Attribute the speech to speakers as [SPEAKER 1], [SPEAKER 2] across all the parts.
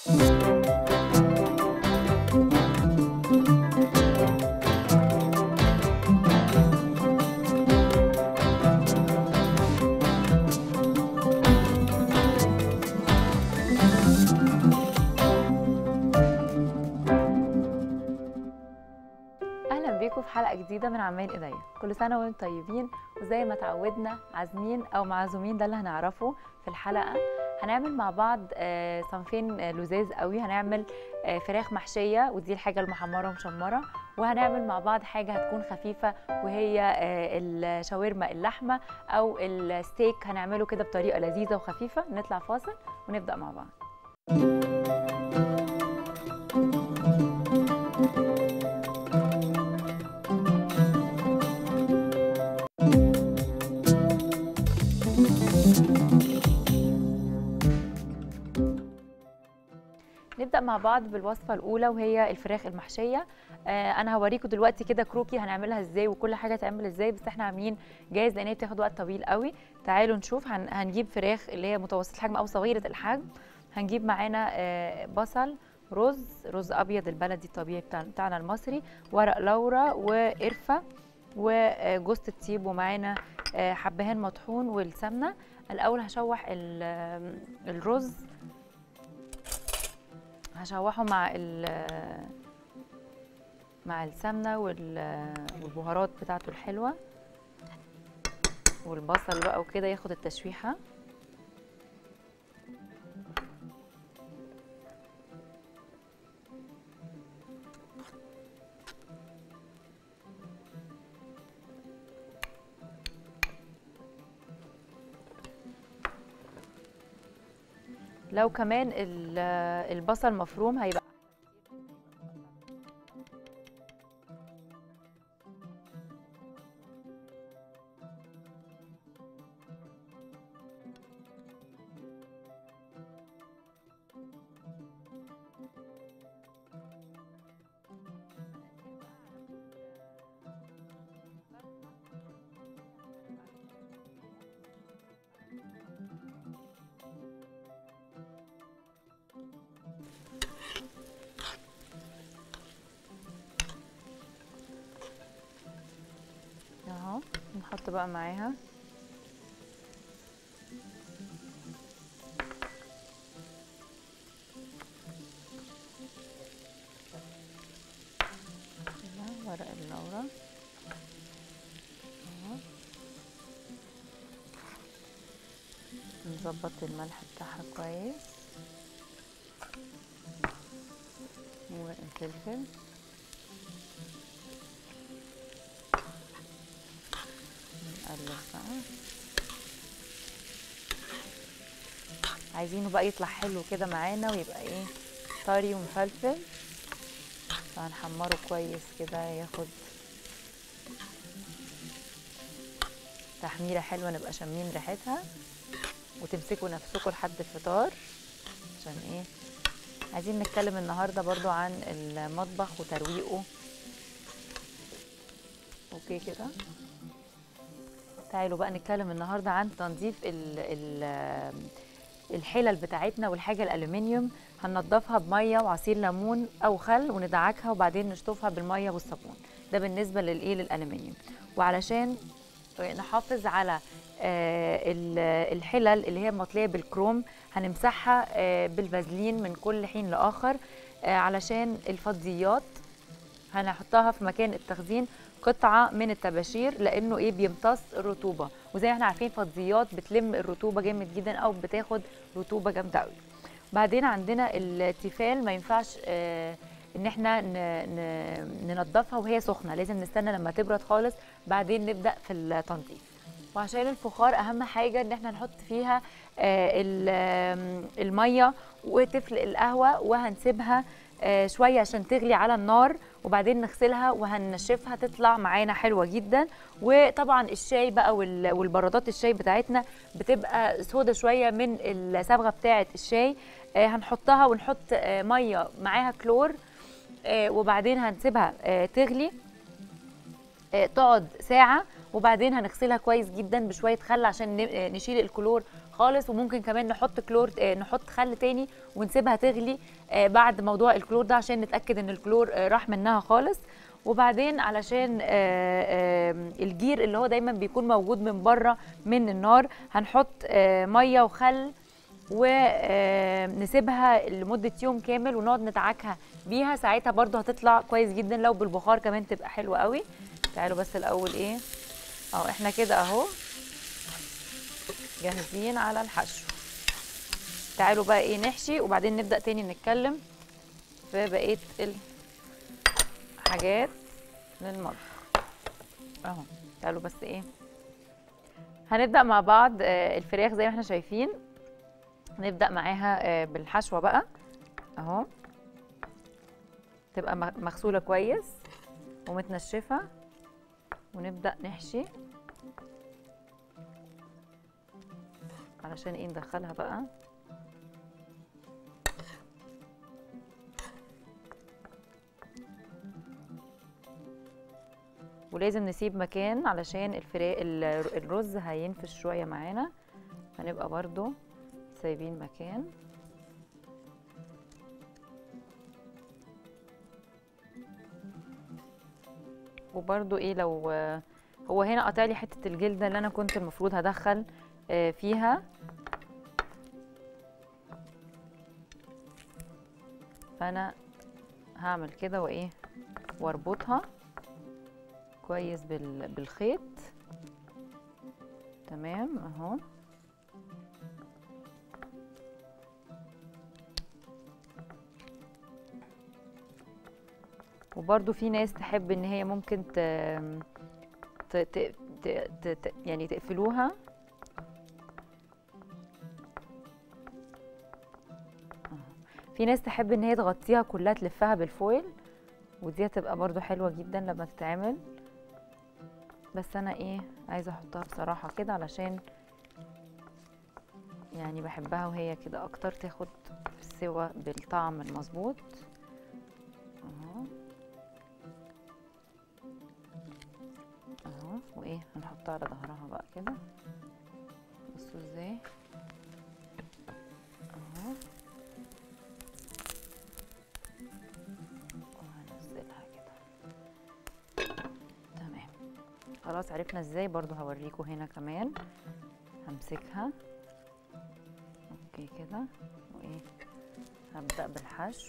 [SPEAKER 1] اهلا بيكم في حلقه جديده من عمال ايديا كل سنه وانتم طيبين وزي ما تعودنا عازمين او معزومين ده اللي هنعرفه في الحلقه هنعمل مع بعض آه، صنفين آه، لذاذ قوي هنعمل آه، فراخ محشيه ودي الحاجه المحمره ومشمره وهنعمل مع بعض حاجه هتكون خفيفه وهي آه، الشاورما اللحمه او الستيك هنعمله كده بطريقه لذيذه وخفيفه نطلع فاصل ونبدا مع بعض نبدا مع بعض بالوصفه الاولى وهي الفراخ المحشيه آه انا هوريكم دلوقتي كده كروكي هنعملها ازاي وكل حاجه تعمل ازاي بس احنا عاملين جاهز لان هي بتاخد وقت طويل قوي تعالوا نشوف هن هنجيب فراخ اللي هي متوسط الحجم او صغيره الحجم هنجيب معانا آه بصل رز رز ابيض البلدي الطبيعي بتاع بتاعنا المصري ورق لورا وقرفه وجوز الطيب ومعانا آه، حبهان مطحون والسمنه الاول هشوح ال- الرز هشوحه مع ال- مع السمنه وال- والبهارات بتاعته الحلوه والبصل بقى وكده ياخد التشويحه لو كمان ال- البصل مفروم هيبقى اهو نحط بقى معاها كده ورق اللورا اهو نظبط الملح بتاعها كويس والفلفل نقلب بقى عايزينه بقى يطلع حلو كده معانا ويبقى ايه طري ومفلفل فهنحمره كويس كده ياخد تحميره حلوه نبقى شامين ريحتها وتمسكوا نفسكم لحد الفطار عشان ايه عايزين نتكلم النهارده برضو عن المطبخ وترويقه اوكي كده تعالوا بقى نتكلم النهارده عن تنظيف ال ال الحلل بتاعتنا والحاجه الالومنيوم هننضفها بميه وعصير ليمون او خل وندعكها وبعدين نشطفها بالميه والصابون ده بالنسبه للايه للالومنيوم وعلشان نحافظ على آه، ال- الحلل اللي هي مطليه بالكروم هنمسحها آه، بالفازلين من كل حين لاخر آه، علشان الفضيات هنحطها في مكان التخزين قطعه من الطباشير لانه ايه بيمتص الرطوبه وزي ما احنا عارفين فضيات بتلم الرطوبه جامد جدا او بتاخد رطوبه جامده قوي بعدين عندنا التيفال ما ينفعش آه ان احنا ن- ن- ننضفها وهي سخنه لازم نستنى لما تبرد خالص بعدين نبدا في التنظيف وعشان الفخار اهم حاجه ان احنا نحط فيها آه، ال- آم، الميه وتفلق القهوه وهنسيبها آه، شويه عشان تغلي على النار وبعدين نغسلها وهننشفها تطلع معانا حلوه جدا وطبعا الشاي بقى وال- والبرادات الشاي بتاعتنا بتبقى سودة شويه من الصبغه بتاعه الشاي آه، هنحطها ونحط آه، ميه معاها كلور آه، وبعدين هنسيبها آه، تغلي آه، تقعد ساعة وبعدين هنغسلها كويس جدا بشوية خل عشان ن- آه، نشيل الكلور خالص وممكن كمان نحط كلور آه، نحط خل تاني ونسيبها تغلي آه، بعد موضوع الكلور ده عشان نتاكد ان الكلور آه، راح منها خالص وبعدين علشان آه، آه، الجير اللي هو دايما بيكون موجود من بره من النار هنحط آه، ميه وخل ونسيبها لمده يوم كامل ونقعد ندعكها بيها ساعتها برضو هتطلع كويس جدا لو بالبخار كمان تبقى حلوه قوي تعالوا بس الاول ايه اهو احنا كده اهو جاهزين على الحشو تعالوا بقى ايه نحشي وبعدين نبدا تاني نتكلم في بقيه الحاجات للمطبخ اهو تعالوا بس ايه هنبدا مع بعض آه، الفراخ زي ما احنا شايفين نبدا معاها آه، بالحشوه بقى اهو تبقى مغ- مغسوله كويس ومتنشفه ونبدا نحشي علشان ايه ندخلها بقى ولازم نسيب مكان علشان الفرا... ال- الرز هينفش شويه معانا هنبقى برضو سايبين مكان وبرضو ايه لو هو هنا قطع لي حته الجلده اللي انا كنت المفروض هدخل آه، فيها فانا هعمل كده وايه واربطها كويس بال... بالخيط تمام اهو وبرده في ناس تحب ان هي ممكن ت... ت... ت... ت... ت... ت... يعني تقفلوها أهو. في ناس تحب ان هي تغطيها كلها تلفها بالفويل ودي هتبقى برضو حلوة جدا لما تتعمل بس انا ايه عايزة احطها بصراحة كده علشان يعني بحبها وهي كده اكتر تاخد السوا بالطعم المظبوط اهو اهو وايه هنحطها على ظهرها بقى كده بصوا ازاي اهو وهنزلها كده تمام خلاص عرفنا ازاي برضو هوريكم هنا كمان همسكها اوكي كده وايه هبدأ بالحشو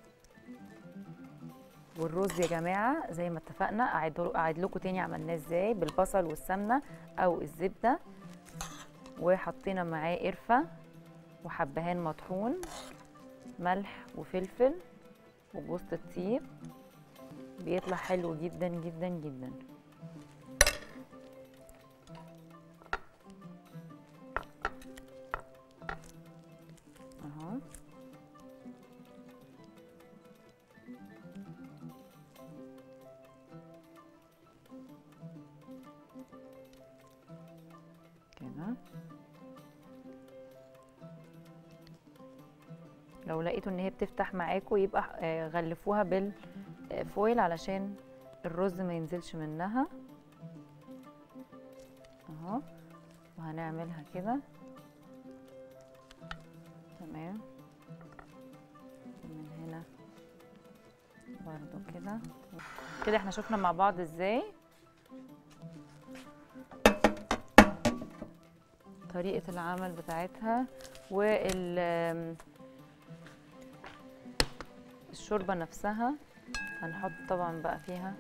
[SPEAKER 1] والرز يا جماعه زي ما اتفقنا اعيد اعيد لكم تاني عملناه ازاي بالبصل والسمنه او الزبده وحطينا معاه قرفه وحبهان مطحون ملح وفلفل وجوز الطيب بيطلع حلو جدا جدا جدا اهو كده لو لقيتوا ان هي بتفتح معاكم يبقى آه، غلفوها بالفويل علشان الرز ما ينزلش منها اهو وهنعملها كده تمام من هنا برضو كده كده احنا شفنا مع بعض ازاي طريقة العمل بتاعتها وال آم، الشوربة نفسها هنحط طبعا بقى فيها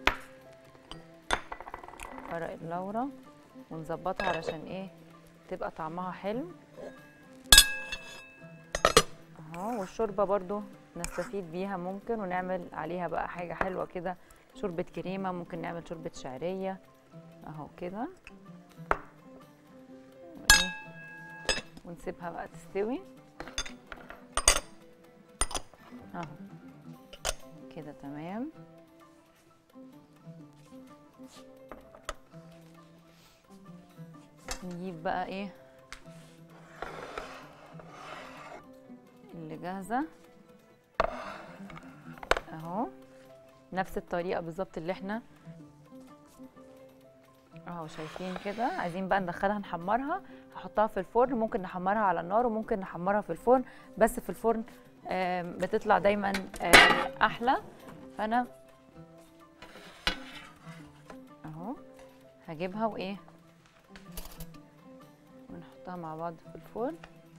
[SPEAKER 1] ورق اللورة ونظبطها علشان ايه تبقى طعمها حلو اهو والشوربة برضو نستفيد بيها ممكن ونعمل عليها بقى حاجة حلوة كده شوربة كريمة ممكن نعمل شوربة شعرية اهو كده وإيه، ونسيبها بقى تستوي اهو كده تمام نجيب بقى ايه اللي جاهزة اهو نفس الطريقة بالظبط اللي احنا اهو شايفين كده عايزين بقى ندخلها نحمرها هحط نحطها في الفرن ممكن نحمرها على النار وممكن نحمرها في الفرن بس في الفرن آم، بتطلع دايما آم، احلى فانا اهو هجيبها وايه ونحطها مع بعض في الفرن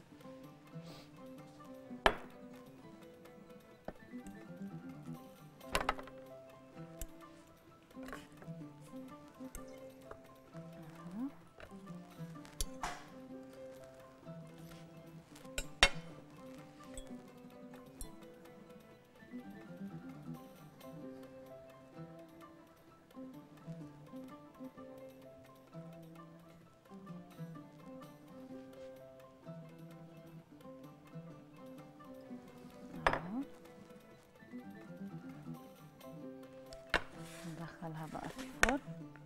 [SPEAKER 1] أهو. ندخلها بقى في الفرن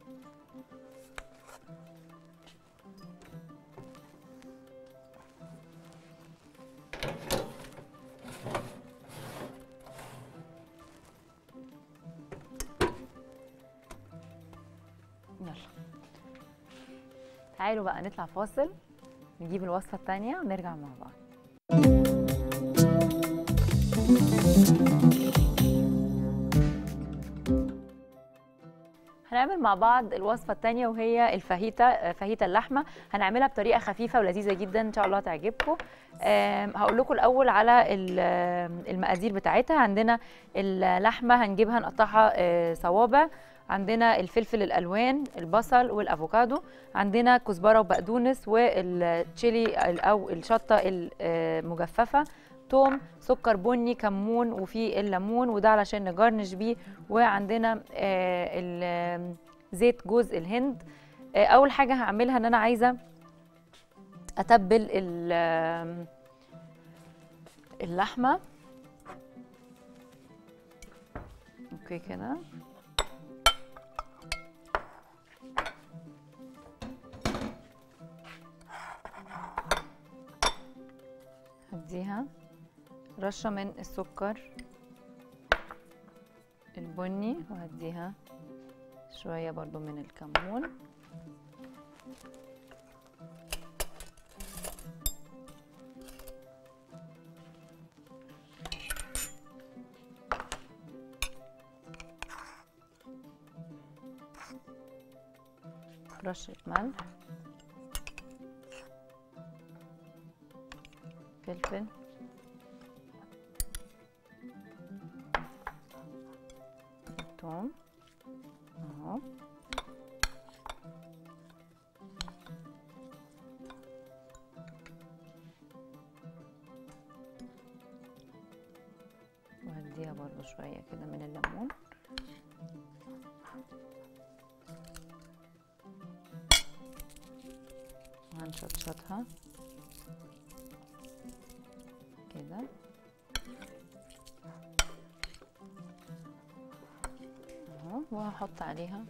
[SPEAKER 1] يلا تعالوا بقى نطلع فاصل نجيب الوصفة التانية ونرجع مع بعض هنعمل مع بعض الوصفة التانية وهي الفاهيتا فاهيتا اللحمة هنعملها بطريقة خفيفة ولذيذة جدا إن شاء الله تعجبكم آم، هقول لكم الأول على ال- آم، المقادير بتاعتها عندنا اللحمة هنجيبها نقطعها آه، صوابع عندنا الفلفل الألوان البصل والأفوكادو عندنا كزبرة وبقدونس والتشيلي أو الشطة المجففة توم سكر بني كمون وفي الليمون وده علشان نجرنش بيه وعندنا آه، ال- آم، زيت جوز الهند آه، اول حاجه هعملها ان انا عايزه اتبل ال- آم، اللحمه اوكي كده هديها رشة من السكر البني وهديها شوية برضو من الكمون رشة ملح فلفل الثوم اهو وهديها برضو شوية كده من الليمون وهنشطشطها كده اهو وهحط عليها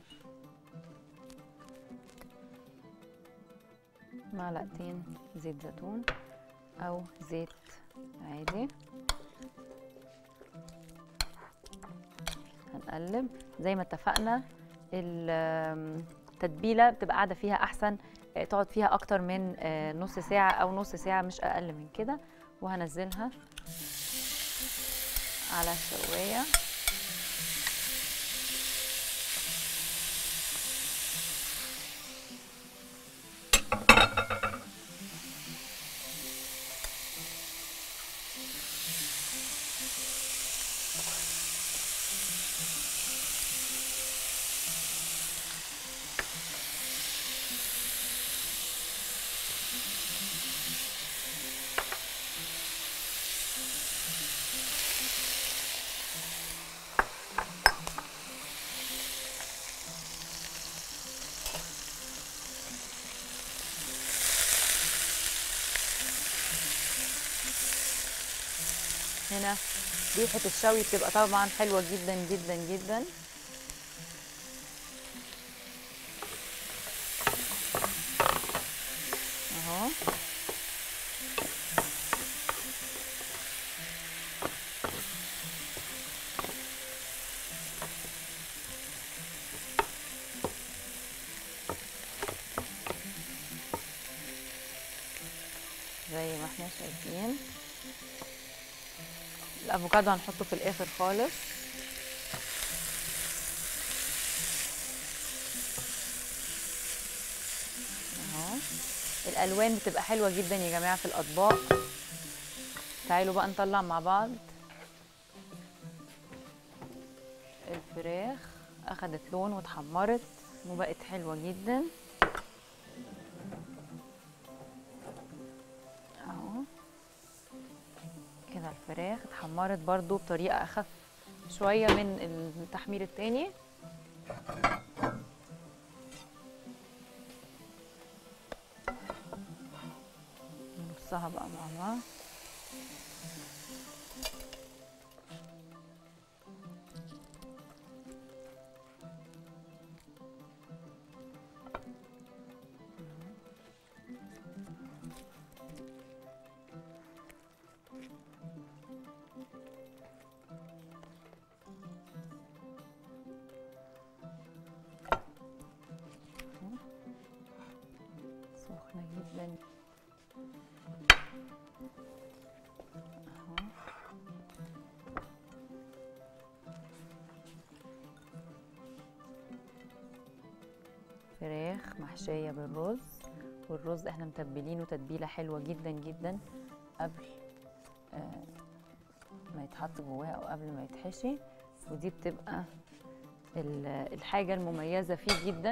[SPEAKER 1] معلقتين زيت زيتون او زيت عادي هنقلب زي ما اتفقنا ال- التتبيله بتبقى قاعده فيها احسن آه، تقعد فيها اكتر من آه، نص ساعه او نص ساعه مش اقل من كده وهنزلها على الشوايه هنا ريحة الشوي بتبقى طبعا حلوة جدا جدا جدا اهو الافوكادو هنحطه في الاخر خالص اهو الالوان بتبقى حلوه جدا يا جماعه في الاطباق تعالوا بقى نطلع مع بعض الفراخ اخدت لون واتحمرت وبقت حلوه جدا اهو كده الفراخ اتحمرت برضو بطريقه اخف شويه من التحمير التاني نرصها بقى مع بعض سخنة جدا اهو فراخ محشية بالرز والرز احنا متبلينه تتبيلة حلوة جدا جدا قبل آه ما يتحط جواه او قبل ما يتحشي ودي بتبقى ال- الحاجة المميزة فيه جدا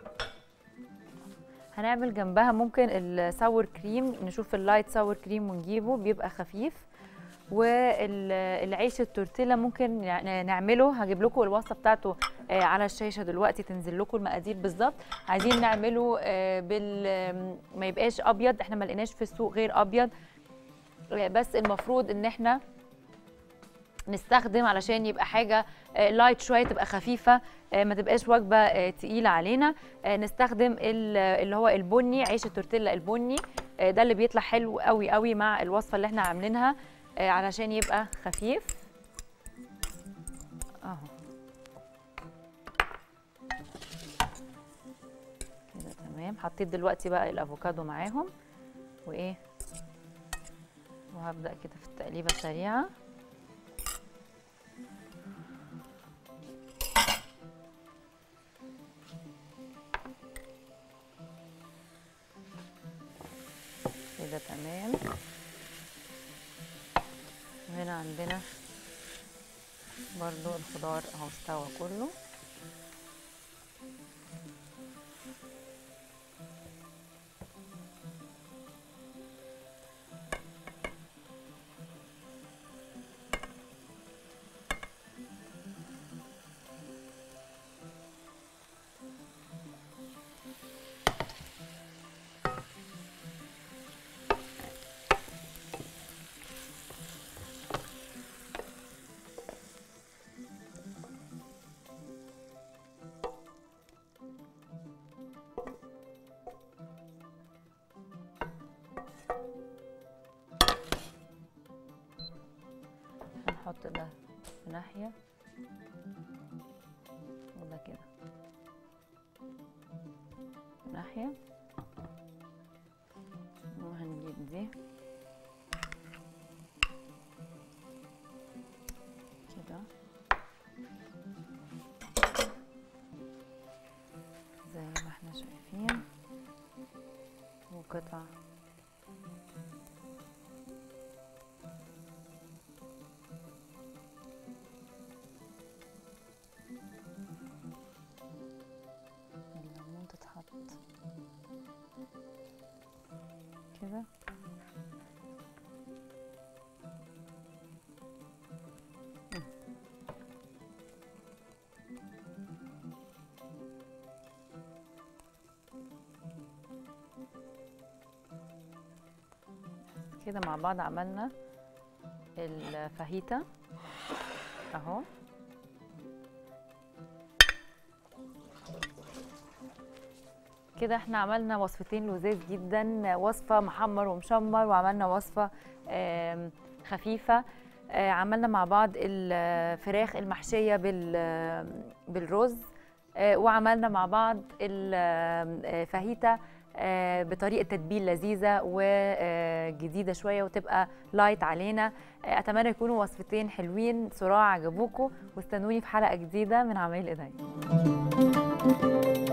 [SPEAKER 1] هنعمل جنبها ممكن الساور كريم نشوف اللايت ساور كريم ونجيبه بيبقى خفيف والعيش التورتيلا ممكن يعني نعمله هجيب لكم الوصفه بتاعته آه، على الشاشه دلوقتي تنزل لكم المقادير بالظبط عايزين نعمله آه، بال آم، ما يبقاش ابيض احنا ما لقيناش في السوق غير ابيض آه، بس المفروض ان احنا نستخدم علشان يبقى حاجه لايت شويه تبقى خفيفه آه، ما تبقاش وجبه آه، تقيله علينا آه، نستخدم ال- اللي هو البني عيش التورتيلا البني آه، ده اللي بيطلع حلو قوي قوي مع الوصفه اللي احنا عاملينها آه، علشان يبقى خفيف اهو كده تمام حطيت دلوقتي بقى الافوكادو معاهم وايه وهبدا كده في التقليبه السريعه كده تمام وهنا عندنا برضو الخضار اهو استوى كله هنحط ده في ناحية وده كده في ناحية وهنجيب دي كده زي ما احنا شايفين وقطع الليمون تتحط كده مم. كده مع بعض عملنا الفاهيتا اهو كده احنا عملنا وصفتين لذيذ جدا وصفة محمر ومشمر وعملنا وصفة آم، خفيفة آه، عملنا مع بعض الفراخ المحشية بال- بالرز آه، وعملنا مع بعض الفاهيتا آه، بطريقه تتبيل لذيذه وجديده شويه وتبقى لايت علينا آه، اتمنى يكونوا وصفتين حلوين صراع عجبوكم واستنوني في حلقه جديده من عمايل ايديا